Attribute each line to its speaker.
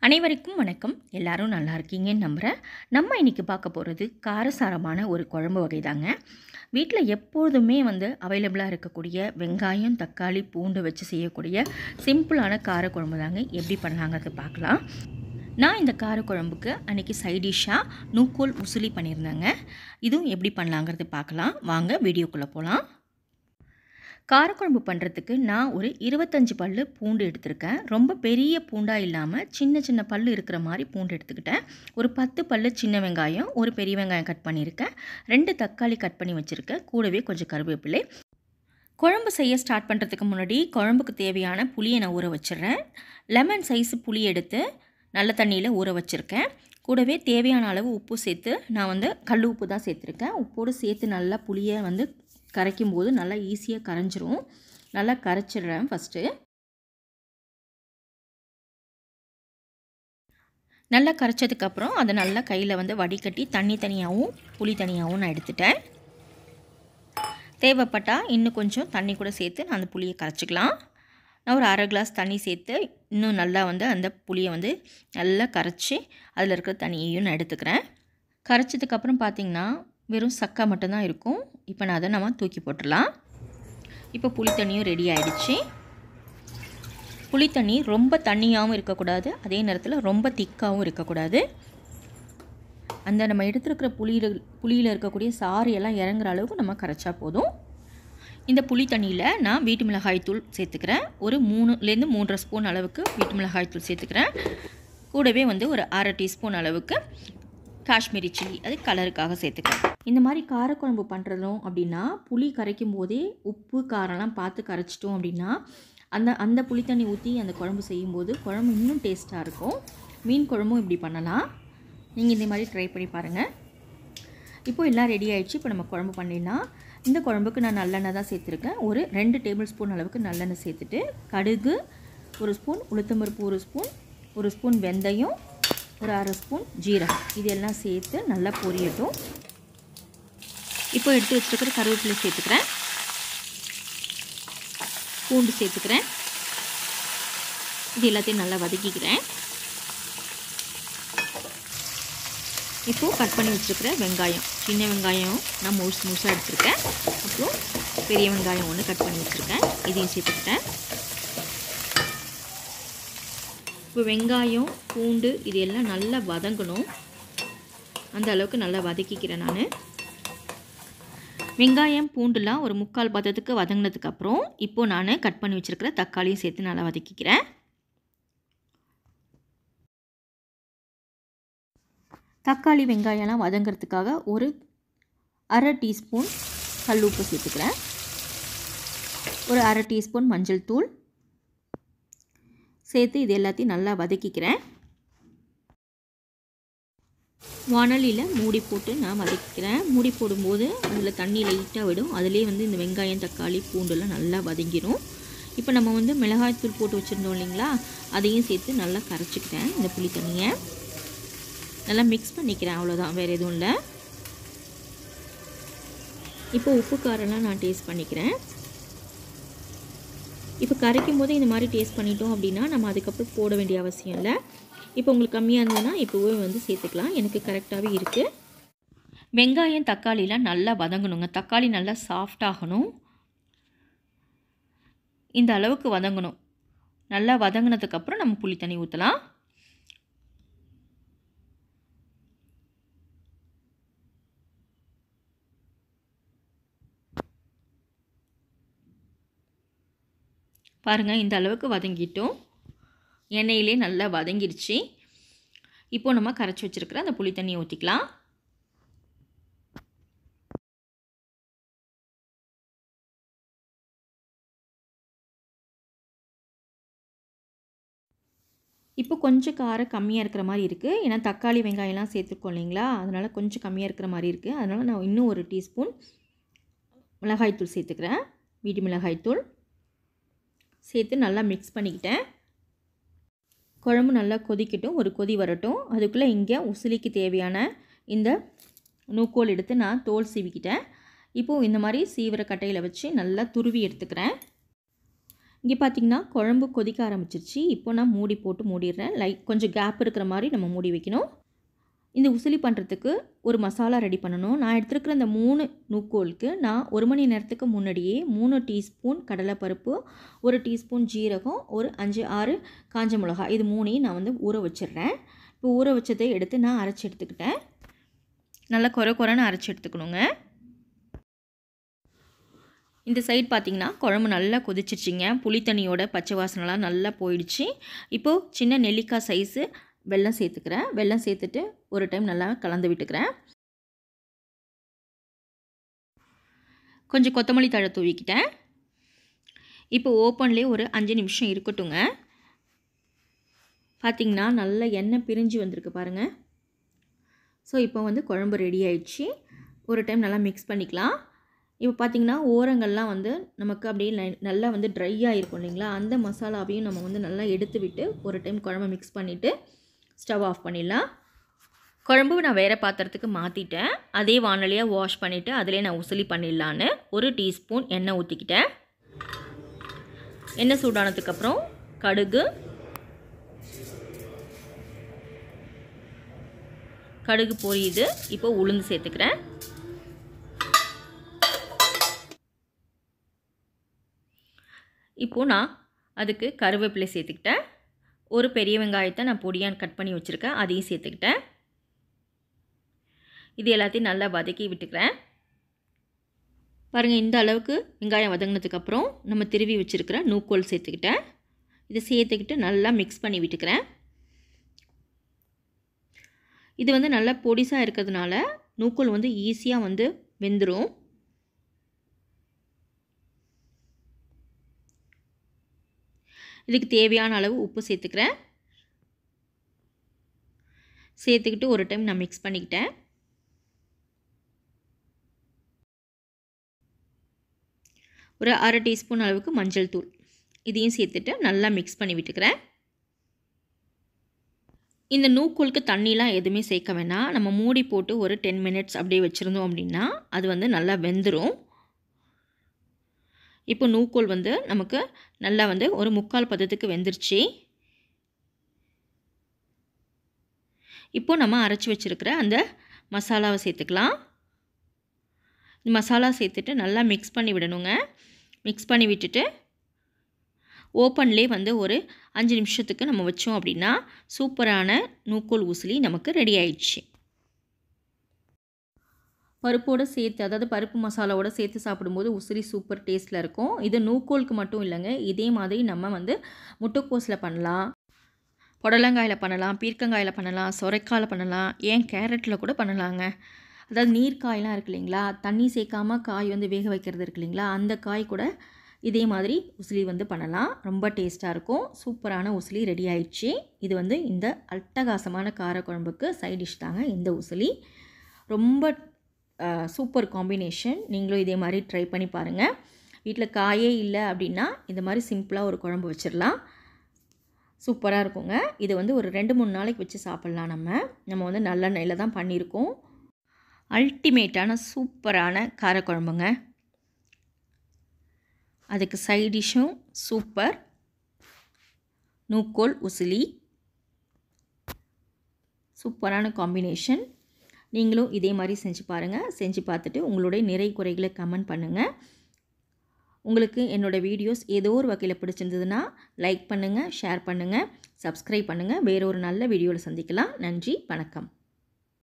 Speaker 1: அனைவருக்கும் வணக்கம் எல்லாரும் நல்லா இருக்கீங்கன்னு நம்புகிறேன் நம்ம இன்றைக்கி பார்க்க போகிறது காரசாரமான ஒரு குழம்பு வகை தாங்க வீட்டில் எப்பொழுதுமே வந்து அவைலபிளாக இருக்கக்கூடிய வெங்காயம் தக்காளி பூண்டு வச்சு செய்யக்கூடிய சிம்பிளான காரக்குழம்பு தாங்க எப்படி பண்ணலாங்கிறது பார்க்கலாம் நான் இந்த காரக்குழம்புக்கு அன்றைக்கி சைடிஷ்ஷாக நூக்கோல் உசுலி பண்ணியிருந்தேங்க இதுவும் எப்படி பண்ணலாங்கிறது பார்க்கலாம் வாங்க வீடியோக்குள்ளே போகலாம் காரக்குழம்பு பண்ணுறதுக்கு நான் ஒரு இருபத்தஞ்சி பல் பூண்டு எடுத்திருக்கேன் ரொம்ப பெரிய பூண்டாக இல்லாமல் சின்ன சின்ன பல் இருக்கிற மாதிரி பூண்டு எடுத்துக்கிட்டேன் ஒரு பத்து பல் சின்ன வெங்காயம் ஒரு பெரிய வெங்காயம் கட் பண்ணியிருக்கேன் ரெண்டு தக்காளி கட் பண்ணி வச்சுருக்கேன் கூடவே கொஞ்சம் கருவேப்பிலை குழம்பு செய்ய ஸ்டார்ட் பண்ணுறதுக்கு முன்னாடி குழம்புக்கு தேவையான புளியை நான் ஊற வச்சிடுறேன் லெமன் சைஸ் புளி எடுத்து நல்ல தண்ணியில் ஊற வச்சுருக்கேன் கூடவே தேவையான அளவு உப்பு சேர்த்து நான் வந்து கல் உப்பு தான் சேர்த்துருக்கேன் உப்போடு சேர்த்து நல்லா புளியை வந்து கரைக்கும் போது நல்லா ஈஸியாக கரைஞ்சிரும் நல்லா கரைச்சிடுறேன் ஃபஸ்ட்டு நல்லா கரைச்சதுக்கப்புறம் அதை நல்லா கையில் வந்து வடிகட்டி தண்ணி தனியாகவும் புளி தனியாகவும் நான் எடுத்துட்டேன் தேவைப்பட்டால் இன்னும் கொஞ்சம் தண்ணி கூட சேர்த்து நான் அந்த புளியை கரைச்சிக்கலாம் நான் ஒரு அரை கிளாஸ் தண்ணி சேர்த்து இன்னும் நல்லா வந்து அந்த புளியை வந்து நல்லா கரைச்சி அதில் இருக்கிற தண்ணியையும் நான் எடுத்துக்கிறேன் கரைச்சதுக்கப்புறம் பார்த்திங்கன்னா வெறும் சக்கை மட்டும்தான் இருக்கும் இப்போ நான் அதை நம்ம தூக்கி போட்டுடலாம் இப்போ புளி தண்ணியும் ரெடி ஆகிடுச்சு புளி தண்ணி ரொம்ப தண்ணியாகவும் இருக்கக்கூடாது அதே நேரத்தில் ரொம்ப திக்காகவும் இருக்கக்கூடாது அந்த நம்ம எடுத்துருக்கிற புளியில் புளியில் இருக்கக்கூடிய சாறு எல்லாம் இறங்குற அளவுக்கு நம்ம கரைச்சா போதும் இந்த புளி தண்ணியில் நான் வீட்டு மிளகாய் தூள் சேர்த்துக்கிறேன் ஒரு மூணுலேருந்து மூன்றரை ஸ்பூன் அளவுக்கு வீட்டு மிளகாய் தூள் சேர்த்துக்கிறேன் கூடவே வந்து ஒரு அரை டீஸ்பூன் அளவுக்கு காஷ்மீரி சில்லி அது கலருக்காக சேர்த்துக்கிறேன் இந்த மாதிரி காரக்குழம்பு பண்ணுறதும் அப்படின்னா புளி கரைக்கும் போதே உப்பு காரம்லாம் பார்த்து கரைச்சிட்டோம் அப்படின்னா அந்த அந்த புளி தண்ணி ஊற்றி அந்த குழம்பு செய்யும்போது குழம்பு இன்னும் டேஸ்ட்டாக இருக்கும் மீன் குழம்பும் இப்படி பண்ணலாம் நீங்கள் இந்த மாதிரி ட்ரை பண்ணி பாருங்கள் இப்போது எல்லாம் ரெடி ஆகிடுச்சு இப்போ நம்ம குழம்பு பண்ணிடலாம் இந்த குழம்புக்கு நான் நல்லெண்ணெய் தான் சேர்த்துருக்கேன் ஒரு ரெண்டு டேபிள் ஸ்பூன் அளவுக்கு நல்லெண்ணெய் சேர்த்துட்டு கடுகு ஒரு ஸ்பூன் உளுத்தம்பருப்பு ஒரு ஸ்பூன் ஒரு ஸ்பூன் வெந்தயம் ஒரு அரை ஸ்பூன் ஜீரகம் இதெல்லாம் சேர்த்து நல்லா பொரியட்டும் இப்போ எடுத்து வச்சுருக்கிற கருவேப்பிலை சேர்த்துக்கிறேன் பூண்டு சேர்த்துக்கிறேன் இது எல்லாத்தையும் நல்லா வதக்கிக்கிறேன் இப்போது கட் பண்ணி வச்சுருக்கிற வெங்காயம் சின்ன வெங்காயம் நான் முழுசு முழுசாக எடுத்துருக்கேன் அப்புறம் பெரிய வெங்காயம் ஒன்று கட் பண்ணி வச்சுருக்கேன் இதையும் சேர்த்துக்கிட்டேன் இப்போ வெங்காயம் பூண்டு இது எல்லாம் நல்லா வதங்கணும் அந்த அளவுக்கு நல்லா வதக்கிக்கிறேன் நான் வெங்காயம் பூண்டுலாம் ஒரு முக்கால் பதத்துக்கு வதங்கினதுக்கப்புறம் இப்போது நான் கட் பண்ணி வச்சுருக்கிற தக்காளியும் சேர்த்து நல்லா வதக்கிக்கிறேன் தக்காளி வெங்காயம்லாம் வதங்கிறதுக்காக ஒரு அரை டீஸ்பூன் கல் உப்பு சேர்த்துக்கிறேன் ஒரு அரை டீஸ்பூன் மஞ்சள் தூள் சேர்த்து இது எல்லாத்தையும் நல்லா வதக்கிக்கிறேன் வானலியில் மூடி போட்டு நான் வதக்கிக்கிறேன் மூடி போடும்போது அதில் தண்ணி லைட்டாக விடும் அதிலே வந்து இந்த வெங்காயம் தக்காளி பூண்டுலாம் நல்லா வதங்கிடும் இப்போ நம்ம வந்து மிளகாய்த்தூள் போட்டு வச்சுருந்தோம் இல்லைங்களா அதையும் சேர்த்து நல்லா கரைச்சிக்கிட்டேன் இந்த புளி தண்ணியை நல்லா மிக்ஸ் பண்ணிக்கிறேன் அவ்வளோதான் வேறு எதுவும் இல்லை இப்போ உப்பு காரெல்லாம் நான் டேஸ்ட் பண்ணிக்கிறேன் இப்போ கரைக்கும் போது இந்த மாதிரி டேஸ்ட் பண்ணிட்டோம் அப்படின்னா நம்ம அதுக்கப்புறம் போட வேண்டிய அவசியம் இல்லை இப்போ உங்களுக்கு கம்மியாக இருந்ததுன்னா இப்போவே வந்து சேர்த்துக்கலாம் எனக்கு கரெக்டாகவே இருக்குது வெங்காயம் தக்காளிலாம் நல்லா வதங்கணுங்க தக்காளி நல்லா சாஃப்டாகணும் இந்த அளவுக்கு வதங்கணும் நல்லா வதங்கினதுக்கப்புறம் நம்ம புளி தண்ணி ஊற்றலாம் பாருங்கள் இந்த அளவுக்கு வதங்கிட்டோம் எண்ணெயிலே நல்லா வதங்கிடுச்சு இப்போது நம்ம கரைச்சி வச்சுருக்கிற அந்த புளி தண்ணியை ஊற்றிக்கலாம் இப்போ கொஞ்சம் காரம் கம்மியாக இருக்கிற மாதிரி இருக்குது ஏன்னா தக்காளி வெங்காயம்லாம் சேர்த்துருக்கோம் இல்லைங்களா அதனால் கொஞ்சம் கம்மியாக இருக்கிற மாதிரி இருக்குது அதனால் நான் இன்னும் ஒரு டீஸ்பூன் மிளகாய்த்தூள் சேர்த்துக்கிறேன் வீட்டு மிளகாய்த்தூள் சேர்த்து நல்லா மிக்ஸ் பண்ணிக்கிட்டேன் குழம்பு நல்லா கொதிக்கட்டும் ஒரு கொதி வரட்டும் அதுக்குள்ளே இங்கே உசிலிக்கு தேவையான இந்த நூக்கோல் எடுத்து நான் தோல் சீவிக்கிட்டேன் இப்போது இந்த மாதிரி சீவிர கட்டையில் வச்சு நல்லா துருவி எடுத்துக்கிறேன் இங்கே பார்த்தீங்கன்னா குழம்பு கொதிக்க ஆரம்பிச்சிருச்சு இப்போ நான் மூடி போட்டு மூடிடுறேன் லைட் கொஞ்சம் கேப் இருக்கிற மாதிரி நம்ம மூடி வைக்கணும் இந்த உசிலி பண்ணுறதுக்கு ஒரு மசாலா ரெடி பண்ணணும் நான் எடுத்துருக்கிற இந்த மூணு நூக்கோலுக்கு நான் ஒரு மணி நேரத்துக்கு முன்னாடியே மூணு டீஸ்பூன் கடலைப்பருப்பு ஒரு டீஸ்பூன் ஜீரகம் ஒரு அஞ்சு ஆறு காஞ்ச மிளகா இது மூணையும் நான் வந்து ஊற வச்சிடுறேன் இப்போ ஊற வச்சதை எடுத்து நான் அரைச்சி எடுத்துக்கிட்டேன் நல்லா குறை குறைன்னு அரைச்சி எடுத்துக்கணுங்க இந்த சைட் பார்த்திங்கன்னா குழம்பு நல்லா கொதிச்சிருச்சிங்க புளித்தண்ணியோட பச்சை வாசனைலாம் நல்லா போயிடுச்சு இப்போது சின்ன நெல்லிக்காய் சைஸு வெல்லம் சேர்த்துக்கிறேன் வெல்லம் சேர்த்துட்டு ஒரு டைம் நல்லா கலந்து விட்டுக்கிறேன் கொஞ்சம் கொத்தமல்லி தழை தூவிக்கிட்டேன் இப்போ ஓப்பன்லேயே ஒரு அஞ்சு நிமிஷம் இருக்கட்டுங்க பார்த்திங்கன்னா நல்லா எண்ணெய் பிரிஞ்சு வந்திருக்கு பாருங்கள் ஸோ இப்போ வந்து குழம்பு ரெடி ஆயிடுச்சு ஒரு டைம் நல்லா மிக்ஸ் பண்ணிக்கலாம் இப்போ பார்த்திங்கன்னா ஓரங்கள்லாம் வந்து நமக்கு அப்படியே நல்லா வந்து ட்ரையாக இருக்கும் இல்லைங்களா அந்த மசாலாவையும் நம்ம வந்து நல்லா எடுத்து விட்டு ஒரு டைம் குழம்பு மிக்ஸ் பண்ணிவிட்டு ஸ்டவ் ஆஃப் பண்ணிடலாம் குழம்பு நான் வேறு பாத்திரத்துக்கு மாற்றிட்டேன் அதே வானொலியாக வாஷ் பண்ணிவிட்டு அதிலே நான் உசிலி பண்ணிடலான்னு ஒரு டீஸ்பூன் எண்ணெய் ஊற்றிக்கிட்டேன் எண்ணெய் சூடானதுக்கப்புறம் கடுகு கடுகு பொரியுது இப்போ உளுந்து சேர்த்துக்கிறேன் இப்போது நான் அதுக்கு கருவேப்பிலை சேர்த்துக்கிட்டேன் ஒரு பெரிய வெங்காயத்தை நான் பொடியாக கட் பண்ணி வச்சுருக்கேன் அதையும் சேர்த்துக்கிட்டேன் இது எல்லாத்தையும் நல்லா வதக்கி விட்டுக்கிறேன் பாருங்கள் இந்த அளவுக்கு வெங்காயம் வதங்கினதுக்கப்புறம் நம்ம திருவி வச்சுருக்கிற நூக்கோல் சேர்த்துக்கிட்டேன் இதை சேர்த்துக்கிட்டு நல்லா மிக்ஸ் பண்ணி விட்டுக்கிறேன் இது வந்து நல்லா பொடிசாக இருக்கிறதுனால நூக்கோல் வந்து ஈஸியாக வந்து வெந்துடும் இதுக்கு தேவையான அளவு உப்பு சேர்த்துக்கிறேன் சேர்த்துக்கிட்டு ஒரு டைம் நான் மிக்ஸ் பண்ணிக்கிட்டேன் ஒரு அரை டீஸ்பூன் அளவுக்கு மஞ்சள் தூள் இதையும் சேர்த்துட்டு நல்லா மிக்ஸ் பண்ணி விட்டுக்கிறேன் இந்த நூக்கோலுக்கு தண்ணிலாம் எதுவுமே சேர்க்க வேணாம் நம்ம மூடி போட்டு ஒரு டென் மினிட்ஸ் அப்படியே வச்சுருந்தோம் அப்படின்னா அது வந்து நல்லா வெந்துடும் இப்போ நூக்கோல் வந்து நமக்கு நல்லா வந்து ஒரு முக்கால் பதத்துக்கு வெந்துருச்சு இப்போ நம்ம அரைச்சி வச்சுருக்கிற அந்த மசாலாவை சேர்த்துக்கலாம் மசாலா சேர்த்துட்டு நல்லா மிக்ஸ் பண்ணி விடணுங்க மிக்ஸ் பண்ணி விட்டுட்டு ஓப்பன்லே வந்து ஒரு அஞ்சு நிமிஷத்துக்கு நம்ம வச்சோம் அப்படின்னா சூப்பரான நூக்கோல் ஊசிலி நமக்கு ரெடி ஆயிடுச்சு பருப்போடு சேர்த்து அதாவது பருப்பு மசாலாவோடு சேர்த்து சாப்பிடும்போது உசிரி சூப்பர் டேஸ்ட்டில் இருக்கும் இது நூக்கோலுக்கு மட்டும் இல்லைங்க இதே மாதிரி நம்ம வந்து முட்டைக்கோஸில் பண்ணலாம் புடலங்காயில் பண்ணலாம் பீர்க்கங்காயில் பண்ணலாம் சொரைக்காயில் பண்ணலாம் ஏன் கேரட்டில் கூட பண்ணலாங்க அதாவது நீர்க்காயெலாம் இருக்கு இல்லைங்களா தண்ணி சேர்க்காம காய் வந்து வேக வைக்கிறது இருக்கு இல்லைங்களா அந்த காய் கூட இதே மாதிரி உசிலி வந்து பண்ணலாம் ரொம்ப டேஸ்ட்டாக இருக்கும் சூப்பரான உசிலி ரெடி ஆயிடுச்சு இது வந்து இந்த அட்டகாசமான காரக்குழம்புக்கு சைட் டிஷ் தாங்க இந்த உசிலி ரொம்ப சூப்பர் காம்பினேஷன் நீங்களும் இதே மாதிரி ட்ரை பண்ணி பாருங்கள் வீட்டில் காயே இல்லை அப்படின்னா இந்த மாதிரி சிம்பிளாக ஒரு குழம்பு வச்சிடலாம் சூப்பராக இருக்குங்க இது வந்து ஒரு ரெண்டு மூணு நாளைக்கு வச்சு சாப்பிட்லாம் நம்ம நம்ம வந்து நல்ல நெல்லில் தான் பண்ணியிருக்கோம் அல்டிமேட்டான சூப்பரான காரக்குழம்புங்க அதுக்கு சைடிஷும் சூப்பர் நூக்கோல் உசிலி சூப்பரான காம்பினேஷன் நீங்களும் இதே மாதிரி செஞ்சு பாருங்கள் செஞ்சு பார்த்துட்டு உங்களுடைய நிறை குறைகளை கமெண்ட் பண்ணுங்கள் உங்களுக்கு என்னோடய வீடியோஸ் ஏதோ ஒரு வகையில் பிடிச்சிருந்ததுன்னா லைக் பண்ணுங்கள் ஷேர் பண்ணுங்கள் சப்ஸ்கிரைப் பண்ணுங்கள் வேறு ஒரு நல்ல வீடியோவில் சந்திக்கலாம் நன்றி வணக்கம்